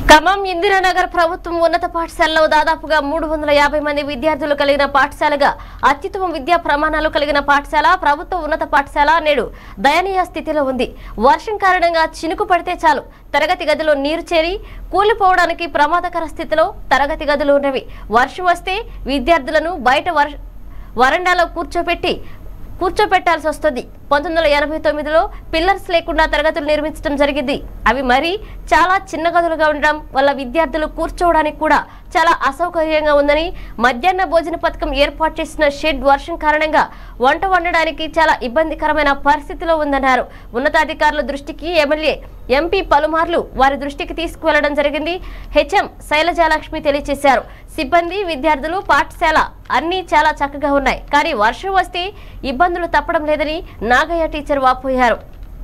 ఖమ్మం ఇందిరానగర్ ప్రభుత్వం ఉన్నత పాఠశాలలో దాదాపుగా మూడు వందల యాభై మంది విద్యార్థులు కలిగిన పాఠశాలగా అత్యుత్తమ విద్యా ప్రమాణాలు కలిగిన పాఠశాల ప్రభుత్వ ఉన్నత పాఠశాల నేడు దయనీయ స్థితిలో ఉంది వర్షం కారణంగా చినుకు పడితే చాలు తరగతి గదిలో నీరు చేరి కూలిపోవడానికి ప్రమాదకర స్థితిలో తరగతి గదులు ఉన్నవి వర్షం వస్తే విద్యార్థులను బయట వర్- వరండాలో కూర్చోపెట్టి కూర్చోపెట్టాల్సి వస్తుంది పంతొమ్మిది వందల ఎనభై తొమ్మిదిలో పిల్లర్స్ లేకుండా తరగతులు నిర్మించడం జరిగింది అవి మరి చాలా చిన్న గదులుగా ఉండడం వల్ల విద్యార్థులు కూర్చోవడానికి కూడా చాలా అసౌకర్యంగా ఉందని మధ్యాహ్న భోజన పథకం ఏర్పాటు చేసిన షెడ్ వర్షం కారణంగా వంట వండడానికి చాలా ఇబ్బందికరమైన పరిస్థితిలో ఉందన్నారు ఉన్నతాధికారుల దృష్టికి ఎమ్మెల్యే ఎంపీ పలుమార్లు వారి దృష్టికి తీసుకువెళ్లడం జరిగింది హెచ్ఎం శైలజాలక్ష్మి తెలియజేశారు సిబ్బంది విద్యార్థులు పాఠశాల అన్నీ చాలా చక్కగా ఉన్నాయి కానీ వర్షం వస్తే ఇబ్బందులు తప్పడం లేదని నాగయ్య టీచర్ వాపోయారు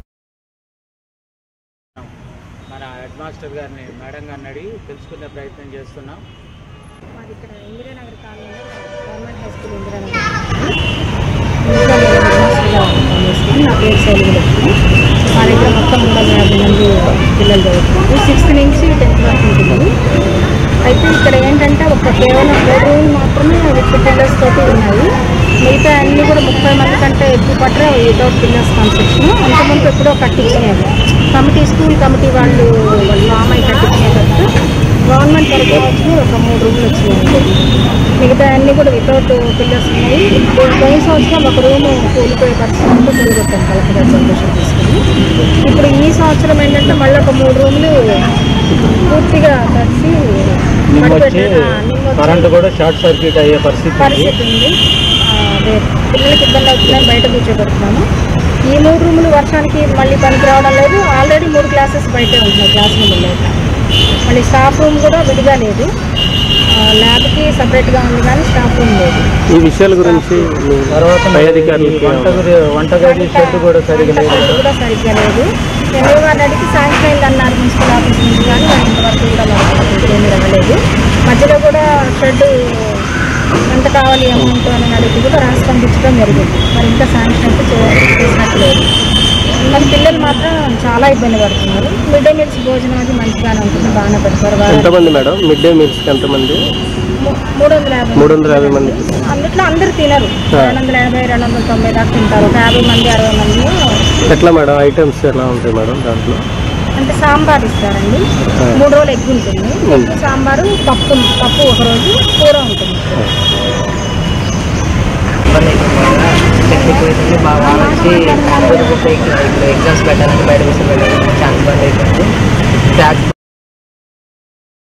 మన హెడ్ మాస్టర్ గారిని మేడం గారిని అడిగి తెలుసుకునే ప్రయత్నం చేస్తున్నాం మాది ఇక్కడ ఇందిరానగర్ కాలనీలో government high school Indiranagar Indiranagar హాస్టల్లో పనిచేస్తున్నాను నా పేరు శైలి లక్ష్మి మా దగ్గర మొత్తం మూడు వందల యాభై మంది పిల్లలు చదువుతున్నారు సిక్స్త్ నుంచి టెన్త్ వరకు ఉంటుంది అయితే ఇక్కడ ఏంటంటే ఒక కేవలం బెడ్రూమ్ మాత్రమే విత్ పిల్లర్స్ తోటి ఉన్నాయి మిగతా అన్నీ కూడా ముప్పై మంది కంటే ఎక్కువ పట్ల వితౌట్ పిల్లర్స్ కన్స్ట్రక్షన్ అంతకుముందు ఎప్పుడో కట్టించినవి కమిటీ స్కూల్ కమిటీ వాళ్ళు వాళ్ళు ఫామ్ అయి కట్టించినట్టు గవర్నమెంట్ తరఫు వచ్చి ఒక మూడు రూమ్లు వచ్చినాయి మిగతా అన్నీ కూడా వితౌట్ పిల్లర్స్ ఉన్నాయి పోయిన సంవత్సరం ఒక రూమ్ కూలిపోయే పరిస్థితుల్లో కూలిపెట్టాం కలెక్టర్ గారి సంతోషం తీసుకుని ఇప్పుడు ఈ సంవత్సరం ఏంటంటే మళ్ళీ ఒక మూడు రూమ్లు పూర్తిగా కలిసి నిమ్మ వచ్చి పడిపెట్టారు. ఆ, నిమ్మ వచ్చి కరెంటు కూడా షార్ట్ సర్క్యూట్ అయ్యే పరిస్థితి ఉంది పరిస్థితి ఉంది ఆ, అదే పిల్లలకి ఇబ్బంది అవుతుందని బయట కూర్చోబెడుతున్నాము ఈ మూడు రూములు వర్షానికి మళ్ళీ పనికి రావడం లేదు ఆల్రెడీ మూడు క్లాసెస్ బయటే ఉంటున్నాయి క్లాస్ రూమ్ లేదు మళ్ళీ స్టాఫ్ రూమ్ కూడా విడిగా లేదు ఆ, ల్యాబ్కి సపరేట్గా ఉంది కానీ స్టాఫ్ రూమ్ లేదు ఈ విషయాల గురించి మీ తర్వాత పై మరి అధికారులకి ఈ వంట గురి- వంటగది షెడ్ కూడా సరిగా వంట లేదు షెడ్ కూడా సరిగ్గా లేదు ఎన్నో వారిని అడిగి శాంక్షన్ అయింది అన్నారు మున్సిపల్ ఆఫీస్ నుంచి కానీ మరి ఇంతవరకు కూడా మనకి ఏమీ రాలేదు మధ్యలో కూడా షెడ్ ఎంత కావాలి అమౌంట్ అని అడిగి కూడా రాసి పంపించడం జరిగింది మరి ఇంకా శాంక్షన్ అయితే చే- చేసినట్టు లేదు మరి పిల్లలు మాత్రం చాలా ఇబ్బంది పడుతున్నారు మిడ్ డే మీల్స్ భోజనం అది మంచిగానే ఉంటుంది బాగానే పెడతారు వారానికి ఎంతమంది మేడం మిడ్ డే మీల్స్కి ఎంతమంది మూ- మూడు వందల యాభై మూడు వందల యాభై మంది అందులో అందరు తినరు రెండు వందల యాభై రెండు వందల తొంభై దాకా తింటారు ఒక యాభై మంది అరవై మంది ఎట్లా మేడం ఐటమ్స్ ఎలా ఉంటాయి మేడం దాంట్లో అంటే సాంబార్ ఇస్తారండి మూడు రోజులు ఎగ్ ఉంటుంది ఎగ్ సాంబారు పప్పు పప్పు ఒక రోజు కూర ఉంటుంది టెక్నిక్ అవుతుంది బాగా వచ్చి అందరూ ఇప్పుడు ఎగ్జామ్స్ పెట్టాలంటే బయట కూర్చోబెట్టాలి ఛాన్స్ బంద్ అవుతుంది ట్యాక్స్